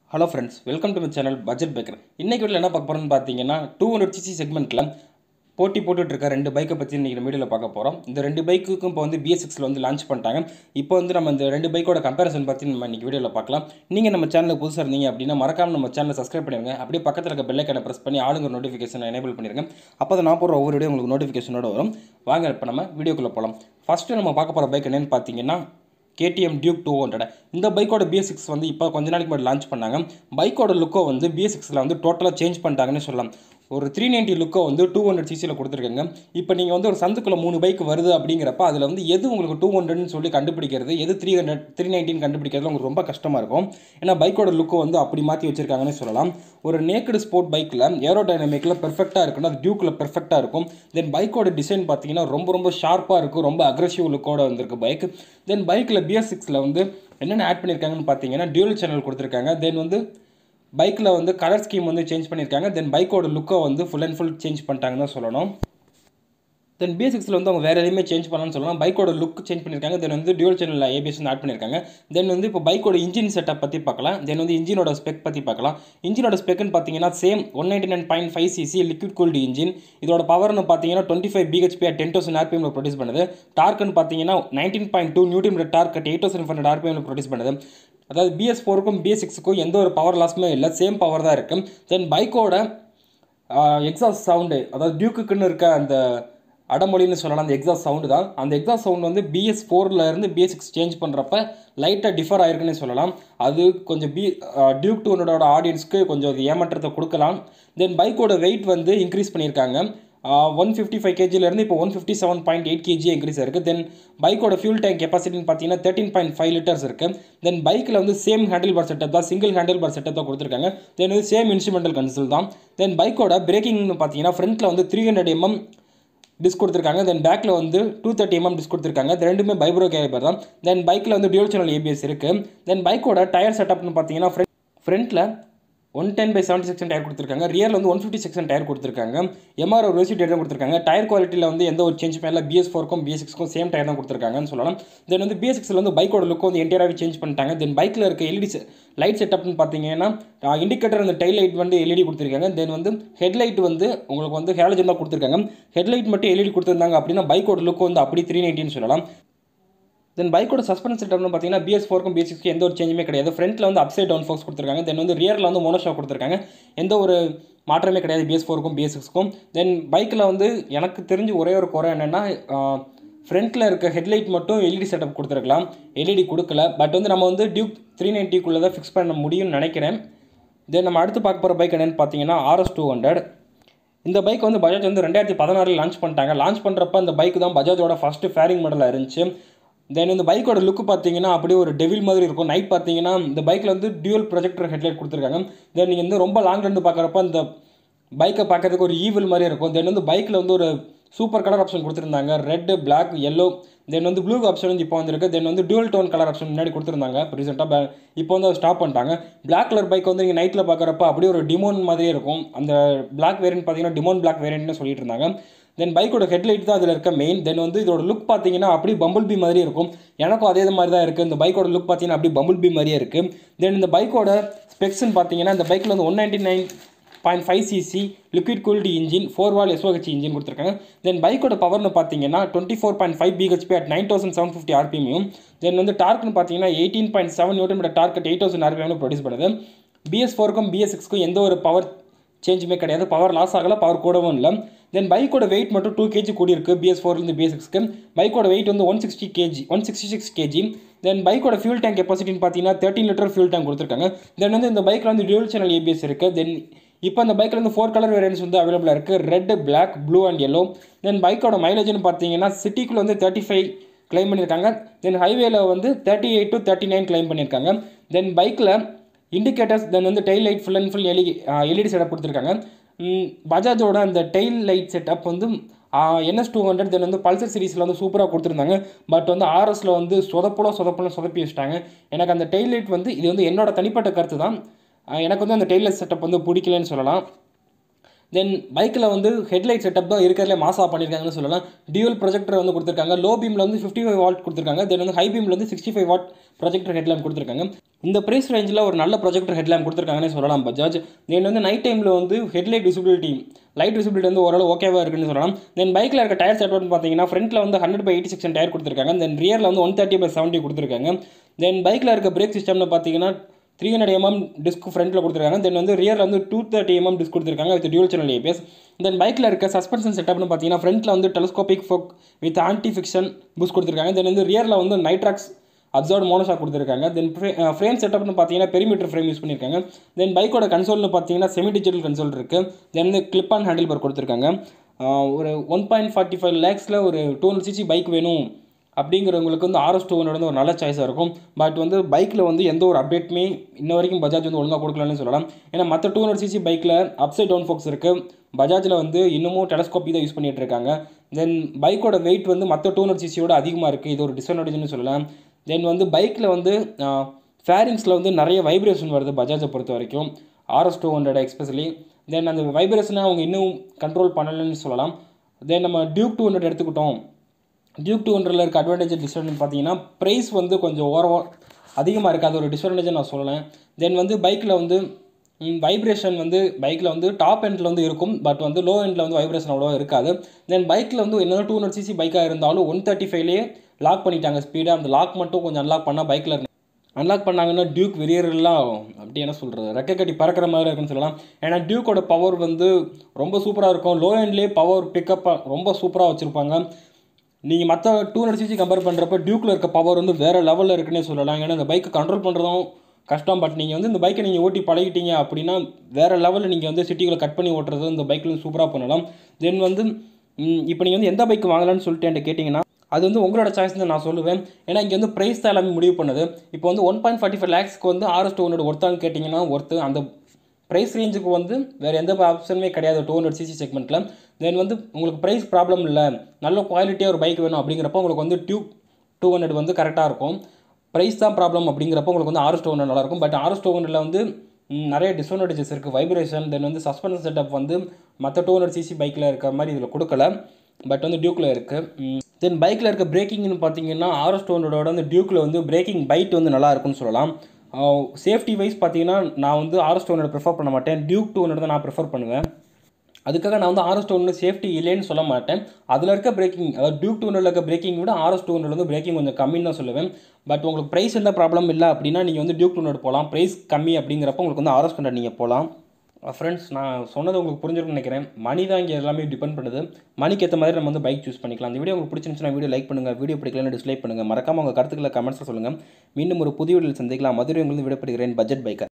hello friends welcome to my channel budget baker இன்னைக்கு வீடியோவில் என்ன பார்க்க போகிறோம்னு பார்த்தீங்கன்னா டூ ஹண்ட்ரட் சிசி செக்மெண்ட்டில் போட்டி போட்டுட்டு இருக்க ரெண்டு பைக்கை பற்றி இன்றைக்கி வீடியோவில் பார்க்க போகிறோம் இந்த ரெண்டு பைக்குக்கும் இப்போ வந்து பிஎஸ்சிக்ஸில் வந்து லான்ச் பண்ணிட்டாங்க இப்போ வந்து நம்ம இந்த ரெண்டு பைக்கோட கம்பேரிசன் பற்றி நம்ம இன்றைக்கி வீடியோவில் பார்க்கலாம் நீங்கள் நம்ம சேனலுக்கு புதுசாக இருந்தீங்க அப்படின்னா மறக்காம நம்ம சேனலை சப்ஸ்கிரைப் பண்ணிடுங்க அப்படியே பக்கத்தில் இருக்க பெல்லைக்கனை ப்ரெஸ் பண்ணி ஆளுங்க நோட்டிஃபிகேஷன் எனேபிள் பண்ணிடுங்க அப்போ தான் நான் போடுற ஒவ்வொரு வீடியோ உங்களுக்கு நோட்டிஃபிகேஷனோட வரும் வாங்க இப்போ நம்ம வீடியோக்குள்ளே போகலாம் ஃபஸ்ட்டு நம்ம பார்க்க போகிற பைக் என்னென்னு பார்த்தீங்கன்னா கேடிஎம் டியூக் டூ ஹண்ட்ரட் இந்த பைக்கோட பிஎஸ் சிக்ஸ் வந்து இப்போ கொஞ்ச நாளைக்கு முன்னாடி லான்ச் பண்ணாங்க பைக்கோட லுக்கோ வந்து பிஎஸ் சிக்ஸில் வந்து டோட்டலாக சேஞ்ச் பண்ணிட்டாங்கன்னு சொல்லலாம் ஒரு த்ரீ நைன்ட்டி லுக்கோ வந்து டூ ஹண்ட்ரட் சிசியில் கொடுத்துருக்காங்க இப்போ நீங்கள் வந்து ஒரு சந்துக்குள்ள மூணு பைக் வருது அப்படிங்கிறப்ப அதில் வந்து எது உங்களுக்கு டூ ஹண்ட்ரட்னு சொல்லி கண்டுபிடிக்கிறது எது த்ரீ ஹண்ட்ரட் த்ரீ நைன்ட்டின்னு கண்டுபிடிக்கிறது உங்களுக்கு ரொம்ப கஷ்டமாக இருக்கும் ஏன்னா பைக்கோட லுக்கோ வந்து அப்படி மாற்றி வச்சிருக்காங்கன்னு சொல்லலாம் ஒரு நேக்கடு ஸ்போர்ட் பைக்கில் ஏரோ டைனமிக்கில் பெர்ஃபெக்டாக இருக்கணும் அது டியூக்கில் பெர்ஃபெக்டாக இருக்கும் தென் பைக்கோட டிசைன் பார்த்தீங்கன்னா ரொம்ப ரொம்ப ஷார்ப்பாக இருக்கும் ரொம்ப அக்ரெசிவ் லுக்கோட வந்திருக்கு பைக் தென் பைக்கில் பிஎஸ் சிக்ஸில் வந்து என்னென்ன ஆட் பண்ணியிருக்காங்கன்னு பார்த்தீங்கன்னா டியூல் சேனல் கொடுத்துருக்காங்க தென் வந்து பைக்கில் வந்து கலர் ஸ்கீம் வந்து சேஞ்ச் பண்ணியிருக்காங்க தென் பைக்கோட லுக்கை வந்து ஃபுல் அண்ட் ஃபுல் சேஞ்ச் பண்ணிட்டாங்கன்னு தான் சொல்லணும் தென் பிஎஸ் சிக்ஸில் வந்து அவங்க வேறு எதுவுமே சேஞ்ச் பண்ணலாம்னு சொல்லலாம் பைக்கோட லுக் சேஞ்ச் பண்ணியிருக்காங்க தென் வந்து டியூல் சேனல் ஏபிஎஸ் வந்து ஆட் பண்ணியிருக்காங்க தென் வந்து இப்போ பைக்கோட இன்ஜின் செட்டப் பற்றி பார்க்கலாம் தென் வந்து இன்ஜினோட ஸ்பெக் பற்றி பார்க்கலாம் இன்ஜினோட ஸ்பெக்னு பார்த்தீங்கன்னா same one ninety nine point five CC liquid cooled engine இதோட பவர்னு பார்த்தீங்கன்னா twenty five BHP ten thousand ஆர்பிஎம்ல ப்ரொடியூஸ் பண்ணுது டார்க்னு பார்த்தீங்கன்னா nineteen point two newton torque eight thousand hundred ஆர்பிஎம்ல ப்ரொடியூஸ் பண்ணுது அதாவது பிஎஸ் ஃபோருக்கும் பிஎஸ் சிக்ஸுக்கும் எந்த ஒரு பவர் லாஸுமே இல்லை சேம் பவர் தான் இருக்குது தென் பைக்கோட எக்ஸாஸ்ட் சவுண்டு அதாவது டியூக்குன்னு இருக்க அந்த அடமொழின்னு சொல்லலாம் அந்த எக்ஸாஸ்ட் சவுண்டு தான் அந்த எக்ஸாஸ்ட் சவுண்ட் வந்து பிஎஸ் ஃபோரில் இருந்து பிஎஸ் சிக்ஸ் சேஞ்ச் பண்ணுறப்ப லைட்டாக டிஃபர் ஆயிருக்குன்னு சொல்லலாம் அது கொஞ்சம் பி டியூக் டூனோட ஆடியன்ஸ்க்கு கொஞ்சம் அது ஏமாற்றத்தை கொடுக்கலாம் தென் பைக்கோட வெயிட் வந்து இன்க்ரீஸ் பண்ணியிருக்காங்க ஒன் ஃபிஃப்டி ஃபைவ் கேஜிலேருந்து இப்போ one fifty seven point eight KG increase இருக்குது தென் பைக்கோட ஃபியூல் டேங்க் கெப்பாசிட்டின்னு பார்த்தீங்கன்னா தேர்ட்டின் பாயிண்ட் ஃபைவ் லிட்டர்ஸ் இருக்குது தென் பைக்கில் வந்து சேம் ஹேண்டில் பார் செட்டப் தான் சிங்கிள் ஹேண்டில் பார் செட்டப் தான் கொடுத்துருக்காங்க தென் வந்து சேம் இன்ஸ்ட்ருமெண்டல் கன்சோல் தான் தென் பைக்கோட பிரேக்கிங்னு பார்த்தீங்கன்னா ஃப்ரண்ட்டில் வந்து த்ரீ ஹண்ட்ரட் எம்எம் டிஸ்க் கொடுத்துருக்காங்க தென் பேக்கில் வந்து டூ தேர்ட்டி எம்எம் டிஸ்க் கொடுத்துருக்காங்க இது ரெண்டுமே பைப்ரோ கேலிபர் தான் தென் பைக்கில் வந்து டியூல் சேனல் ஏபிஎஸ் இருக்குது தென் பைக்கோட டயர் செட்டப்னு பார்த்தீங்கன்னா ஃப்ரண்ட் ஃப்ரண்ட்டில் one ten by seventy section tyre கொடுத்துருக்காங்க ரியரில் வந்து ஒன் ஃபிஃப்டி செக்ஷன் டயர் கொடுத்துருக்காங்க எம்ஆர் ஒரு ரோசி டயர் தான் கொடுத்துருக்காங்க டயர் குவாலிட்டியில் வந்து எந்த ஒரு சேஞ்ச் பண்ணல பிஎஸ் ஃபோருக்கும் பிஎஸ் சிக்ஸ்க்கும் சேம் டயர் தான் கொடுத்துருக்காங்கன்னு சொல்லலாம் தென் வந்து பிஎஸ் சிக்ஸில் வந்து பைக்கோட லுக் வந்து என்டையராகவே சேஞ்ச் பண்ணிட்டாங்க தென் பைக்கில் இருக்க எல்இடி லைட் செட்டப்னு பார்த்தீங்கன்னா இண்டிகேட்டர் அந்த டைல் லைட் வந்து எல்இடி கொடுத்துருக்காங்க தென் வந்து ஹெட்லைட் வந்து உங்களுக்கு வந்து ஹேலஜன் தான் கொடுத்துருக்காங்க ஹெட்லைட் மட்டும் எல்இடி கொடுத்துருந்தாங்க அப்படின்னா பைக்கோட லுக் வந்து அப்படி த்ரீ நைன்ட்டின்னு சொல்லலாம் தென் பைக்கோட சஸ்பென்ஸ் செட்டப்னு பார்த்தீங்கன்னா பிஎஸ் ஃபோருக்கும் பிஎஸ் சிக்ஸ்க்கு எந்த ஒரு சேஞ்சுமே கிடையாது ஃப்ரண்ட்டில் வந்து அப்சைட் டவுன் ஃபோக்ஸ் கொடுத்துருக்காங்க தென் வந்து ரியரில் வந்து மோனோஷா கொடுத்துருக்காங்க எந்த ஒரு மாற்றமே கிடையாது பிஎஸ் ஃபோருக்கும் பிஎஸ் சிக்ஸ்க்கும் தென் பைக்கில் வந்து எனக்கு தெரிஞ்சு ஒரே ஒரு குறை என்னென்னா ஃப்ரண்ட்டில் இருக்க ஹெட்லைட் மட்டும் எல்இடி செட்டப் கொடுத்துருக்கலாம் எல்இடி கொடுக்கல பட் வந்து நம்ம வந்து டியூக் த்ரீ நைன்ட்டிக்குள்ளே தான் ஃபிக்ஸ் பண்ண முடியும்னு நினைக்கிறேன் தென் நம்ம அடுத்து பார்க்க போகிற பைக் என்னென்னு பார்த்தீங்கன்னா ஆர்எஸ் டூ ஹண்ட்ரட் இந்த பைக் வந்து பஜாஜ் வந்து ரெண்டாயிரத்தி பதினாறில் லான்ச் பண்ணிட்டாங்க லான்ச் பண்ணுறப்ப அந்த பைக் தான் பஜாஜோட ஃபஸ்ட்டு ஃபேரிங் மாடலாக இருந்துச்சு தென் இந்த பைக்கோட லுக் பார்த்தீங்கன்னா அப்படியே ஒரு டெவில் மாதிரி இருக்கும் நைட் பார்த்தீங்கன்னா இந்த பைக்கில் வந்து டியூல் ப்ரொஜெக்டர் ஹெட்லைட் கொடுத்துருக்காங்க தென் நீங்கள் வந்து ரொம்ப லாங் இருந்து பார்க்குறப்ப இந்த பைக்கை பார்க்கறதுக்கு ஒரு ஈவில் மாதிரி இருக்கும் தென் வந்து பைக்கில் வந்து ஒரு சூப்பர் கலர் ஆப்ஷன் கொடுத்துருந்தாங்க ரெட் பிளாக் எல்லோ தென் வந்து ப்ளூ ஆப்ஷன் வந்து இப்போ வந்திருக்கு தென் வந்து டியூல் டோன் கலர் ஆப்ஷன் முன்னாடி கொடுத்துருந்தாங்க இப்போ ரீசெண்டாக இப்போ வந்து அதை ஸ்டாப் பண்ணிட்டாங்க பிளாக் கலர் பைக் வந்து நீங்கள் நைட்டில் பார்க்குறப்ப அப்படியே ஒரு டிமோன் மாதிரியே இருக்கும் அந்த பிளாக் வேரியன்ட் பார்த்தீங்கன்னா டிமோன் பிளாக் வேரியன்ட்னு சொல்லிட்டு இருந்தாங்க தென் பைக்கோட ஹெட்லைட் தான் அதில் இருக்க மெயின் தென் வந்து இதோட லுக் பார்த்தீங்கன்னா அப்படி பம்பிள் பி மாதிரியே இருக்கும் எனக்கும் அதே மாதிரி தான் இருக்குது இந்த பைக்கோட லுக் பார்த்தீங்கன்னா அப்படி பம்பிள் பி மாதிரியே இருக்குது தென் இந்த பைக்கோட ஸ்பெக்ஸ்ன்னு பார்த்தீங்கன்னா இந்த பைக்கில் வந்து one ninety nine point five CC liquid cooled engine four valve SOHC engine கொடுத்துருக்காங்க தென் பைக்கோட பவர்னு பார்த்தீங்கன்னா twenty four point five BHP at nine thousand seven fifty RPM then வந்து டார்க்னு பார்த்தீங்கன்னா eighteen point seven newton meter torque eight thousand RPM produce பண்ணுது BS ஃபோருக்கும் BS சிக்ஸ்க்கும் எந்த ஒரு பவர் சேஞ்சுமே கிடையாது பவர் லாஸ் ஆகலை பவர் கூடவும் இல்லை தென் பைக்கோட வெயிட் மட்டும் டூ கேஜி கூடி இருக்கு பிஎஸ் ஃபோர்லேருந்து பிஎஸ் சிக்ஸ்க்கு பைக்கோட வெயிட் வந்து one sixty KG one sixty six KG then பைக்கோட ஃபியூல் டேங்க் கெப்பாசிட்டின்னு பார்த்தீங்கன்னா தேர்ட்டின் லிட்டர் ஃபியூல் டேங்க் கொடுத்துருக்காங்க தென் வந்து இந்த பைக்கில் வந்து டியூல் சேனல் ஏபிஎஸ் இருக்குது தென் இப்போ அந்த பைக்கில் வந்து ஃபோர் கலர் வேரியன்ஸ் வந்து அவைலபிளாக இருக்குது red black blue and yellow then பைக்கோட மைலேஜ்னு பார்த்தீங்கன்னா சிட்டிக்குள்ளே வந்து தேர்ட்டி ஃபைவ் கிளைம் பண்ணியிருக்காங்க தென் ஹைவேல வந்து thirty eight to thirty nine claim பண்ணியிருக்காங்க தென் பைக்கில் இண்டிகேட்டர்ஸ் தென் வந்து tail light full and full LE LED setup கொடுத்துருக்காங்க பஜாஜோட அந்த டெய்ல் லைட் செட்டப் வந்து என்எஸ் டூ ஹண்ட்ரட் தென் வந்து பல்சர் சீரிஸில் வந்து சூப்பராக கொடுத்துருந்தாங்க பட் வந்து ஆர்எஸில் வந்து சொதப்பலோ சொதப்பலும் சொதப்பி வச்சிட்டாங்க எனக்கு அந்த டெய்ல் லைட் வந்து இது வந்து என்னோட தனிப்பட்ட கருத்து தான் எனக்கு வந்து அந்த டெய்ல் லைட் செட்டப் வந்து பிடிக்கலன்னு சொல்லலாம் தென் பைக்கில் வந்து ஹெட்லைட் செட்டப் தான் இருக்கிறதுலே மாசா பண்ணியிருக்காங்கன்னு சொல்லலாம் டியூல் ப்ரொஜெக்டர் வந்து கொடுத்துருக்காங்க லோ பீமில் வந்து ஃபிஃப்டி ஃபைவ் வாட் கொடுத்துருக்காங்க தென் வந்து ஹை பீமில் வந்து sixty five watt projector headlamp கொடுத்துருக்காங்க இந்த ப்ரைஸ் ரேஞ்சில் ஒரு நல்ல ப்ரொஜெக்டர் ஹெட்லாம்ப் கொடுத்துருக்காங்கன்னு சொல்லலாம் பஜாஜ் தென் வந்து நைட் டைமில் வந்து ஹெட்லைட் விசிபிலிட்டி லைட் விசிபிலிட்டி வந்து ஓரளவு ஓகேவாக இருக்குன்னு சொல்லலாம் தென் பைக்கில் இருக்க டயர் செட்மெண்ட் பார்த்தீங்கன்னா ஃப்ரண்ட்டில் வந்து hundred by eighty section tyre கொடுத்துருக்காங்க தென் ரியரில் வந்து ஒன் தேர்ட்டி பை செவன்ட்டி கொடுத்துருக்காங்க தென் பைக்கில் இருக்க பிரேக் சிஸ்டம்னு பார்த்தீங்கன்னா த்ரீ ஹண்ட்ரட் எம்எம் டிஸ்க் ஃப்ரண்ட்டில் கொடுத்துருக்காங்க தென் வந்து ரியரில் வந்து டூ தேர்ட்டி எம்எம் டிஸ்க் கொடுத்துருக்காங்க with dual channel ABS then பைக்கில் இருக்க சஸ்பென்ஷன் செட்டப்னு பார்த்தீங்கன்னா ஃப்ரண்ட்டில் வந்து telescopic fork with anti friction bush கொடுத்துருக்காங்க தென் வந்து ரியரில் வந்து நைட்ராக்ஸ் அப்சர்வ் மோனோஷாக் கொடுத்துருக்காங்க தென் ஃப்ரேம் செட்டப்னு பார்த்தீங்கன்னா பெரிமீட்டர் ஃப்ரேம் யூஸ் பண்ணியிருக்காங்க தென் பைக்கோட கன்சோல்னு பார்த்தீங்கன்னா செமி டிஜிட்டல் கன்சோல் இருக்குது தென் வந்து கிளிப் ஆன் ஹேண்டில் பார் கொடுத்துருக்காங்க ஒரு ஒன் பாயிண்ட் ஃபார்ட்டி ஃபைவ் லேக்ஸில் ஒரு டூ ஹண்ட்ரட் சிசி பைக் வேணும் அப்படிங்கிறவங்களுக்கு வந்து ஆர்எஸ் டூ ஹண்ட்ரட் வந்து ஒரு நல்ல சாய்ஸாக இருக்கும் பட் வந்து பைக்கில் வந்து எந்த ஒரு அப்டேட்டுமே இன்ன வரைக்கும் பஜாஜ் வந்து ஒழுங்காக கொடுக்கலன்னு சொல்லலாம் ஏன்னா மற்ற டூ ஹண்ட்ரட் சிசி பைக்கில் அப்சைட் டவுன் ஃபோக்ஸ் இருக்குது பஜாஜில் வந்து இன்னமும் டெலஸ்கோப்பி தான் யூஸ் பண்ணிகிட்டு இருக்காங்க தென் பைக்கோட வெயிட் வந்து மற்ற டூ ஹண்ட்ரட் சிசியோட அதிகமாக இருக்குது இது ஒரு டிஸ்அட்வான்டேஜ்னு சொல்லலாம் தென் வந்து பைக்கில் வந்து ஃபேரிங்ஸில் வந்து நிறைய வைப்ரேஷன் வருது பஜாஜை பொறுத்த வரைக்கும் RS two hundred especially then அந்த வைப்ரேஷனை அவங்க இன்னும் கண்ட்ரோல் பண்ணலைன்னு சொல்லலாம் தென் நம்ம டியூக் டூ ஹண்ட்ரட் எடுத்துக்கிட்டோம் டியூக் டூ ஹண்ட்ரடில் இருக்க அட்வான்டேஜ் டிஸ்அட்வான்டேஜ் பார்த்தீங்கன்னா ப்ரைஸ் வந்து கொஞ்சம் ஓரவா அதிகமாக இருக்குது அது ஒரு டிஸ்அட்வான்டேஜ் நான் சொல்லலாம் தென் வந்து பைக்கில் வந்து வைப்ரேஷன் வந்து பைக்கில் வந்து டாப் எண்டில் வந்து இருக்கும் பட் வந்து லோ எண்டில் வந்து வைப்ரேஷன் அவ்வளோவா இருக்காது தென் பைக்கில் வந்து என்ன டூ ஹண்ட்ரட் சிசி பைக்காக இருந்தாலும் ஒன் தேர்ட்டி ஃபைவ்லேயே லாக் பண்ணிட்டாங்க ஸ்பீடாக அந்த லாக் மட்டும் கொஞ்சம் அன்லாக் பண்ணால் பைக்கில் அன்லாக் பண்ணாங்கன்னா டியூக் வெறியர்லாம் அப்படி என்ன சொல்கிறது ரெக்கை கட்டி பறக்கிற மாதிரி இருக்குன்னு சொல்லலாம் ஏன்னா டியூக்கோட பவர் வந்து ரொம்ப சூப்பராக இருக்கும் லோ எண்ட்லேயே பவர் பிக்கப்பாக ரொம்ப சூப்பராக வச்சுருப்பாங்க நீங்கள் மற்ற டூ ஹண்ட்ரட் சிசி கம்பேர் பண்ணுறப்ப டியூக்கில் இருக்க பவர் வந்து வேறு லெவலில் இருக்குன்னே சொல்லலாம் ஏன்னா இந்த பைக்கை கண்ட்ரோல் பண்ணுறதும் கஷ்டம் பட் நீங்கள் வந்து இந்த பைக்கை நீங்கள் ஓட்டி பழகிட்டீங்க அப்படின்னா வேறு லெவலில் நீங்கள் வந்து சிட்டிக்குள்ளே கட் பண்ணி ஓட்டுறது இந்த பைக்கில் சூப்பராக பண்ணலாம் தென் வந்து இப்போ நீங்கள் வந்து எந்த பைக் வாங்கலாம்னு சொல்லிட்டு என்கிட்ட கேட்டிங்கன்னா அது வந்து உங்களோட சாய்ஸ் தான் நான் சொல்லுவேன் ஏன்னா இங்கே வந்து ப்ரைஸ் தான் எல்லாமே முடிவு பண்ணுது இப்போ வந்து ஒன் பாயிண்ட் ஃபார்ட்டி ஃபைவ் லேக்ஸ்க்கு வந்து ஆர்எஸ் டூ ஹண்ட்ரட் ஒர்த்தான்னு கேட்டிங்கன்னா ஒர்த்து அந்த ப்ரைஸ் ரேஞ்சுக்கு வந்து வேறு எந்த ஆப்ஷனுமே கிடையாது டூ ஹண்ட்ரட் சிசி செக்மெண்ட்டில் தென் வந்து உங்களுக்கு ப்ரைஸ் ப்ராப்ளம் இல்லை நல்ல குவாலிட்டியாக ஒரு பைக் வேணும் அப்படிங்கிறப்ப உங்களுக்கு வந்து டியூப் டூ ஹண்ட்ரட் வந்து கரெக்டாக இருக்கும் ப்ரைஸ் தான் ப்ராப்ளம் அப்படிங்கிறப்ப உங்களுக்கு வந்து ஆர்எஸ் டூ ஹண்ட்ரட் நல்லாயிருக்கும் பட் ஆர்எஸ் டூ ஹண்ட்ரடில் வந்து நிறைய டிஸ்அட்வான்டேஜஸ் இருக்குது வைப்ரேஷன் தென் வந்து சஸ்பென்ஷன் செட்டப் வந்து மற்ற டூ ஹண்ட்ரட் சிசி பைக்கில் இருக்கிற மாதிரி இதில் கொடுக்கல பட் வந்து டியூக்கில் இருக்குது தென் பைக்கில் இருக்க பிரேக்கிங்னு பார்த்தீங்கன்னா ஆர்எஸ் டூ ஹண்ட்ரடோட வந்து டியூக்கில் வந்து பிரேக்கிங் பைட் வந்து நல்லா இருக்கும்னு சொல்லலாம் சேஃப்டி வைஸ் பார்த்தீங்கன்னா நான் வந்து ஆர்எஸ் டூ ஹண்ட்ரட் ப்ரிஃபர் பண்ண மாட்டேன் டியூக் டூ ஹண்ட்ரட் தான் நான் ப்ரிஃபர் பண்ணுவேன் அதுக்காக நான் வந்து ஆர்எஸ் டூ ஹண்ட்ரட் சேஃப்டி இல்லைன்னு சொல்ல மாட்டேன் அதில் இருக்க பிரேக்கிங் அதாவது டியூக் டூ ஹண்ட்ரட் இருக்க பிரேக்கிங் விட ஆர்எஸ் டூ ஹண்ட்ரட் வந்து பிரேக்கிங் கொஞ்சம் கம்மின்னு தான் சொல்லுவேன் பட் உங்களுக்கு ப்ரைஸ் எந்த ப்ராப்ளம் இல்லை அப்படின்னா நீங்கள் வந்து டியூக் டூ ஹண்ட்ரட் போகலாம் ப்ரைஸ் கம்மி அப்படிங்கிறப்ப உங்களுக்கு வந்து ஆர்எஸ் ஹண்ட்ரட் நீங்கள் போகலாம் ஃப்ரெண்ட்ஸ் நான் சொன்னது உங்களுக்கு புரிஞ்சிருக்கும்னு நினைக்கிறேன் மணி தான் இங்கே எல்லாமே டிபெண்ட் பண்ணுது மணிக்கு ஏற்ற மாதிரி நம்ம வந்து பைக் சூஸ் பண்ணிக்கலாம் இந்த வீடியோ உங்களுக்கு பிடிச்சிருந்துச்சுன்னா வீடியோ லைக் பண்ணுங்கள் வீடியோ பிடிக்கலன்னு டிஸ்லைக் பண்ணுங்கள் மறக்காம உங்கள் கருத்துக்களை கமெண்ட்ஸில் சொல்லுங்கள் மீண்டும் ஒரு புதிய வீடியோவில் சந்திக்கலாம் மதுரை உங்களுக்கு விடப்படுகிறேன் பட்ஜெட் பைக்கர்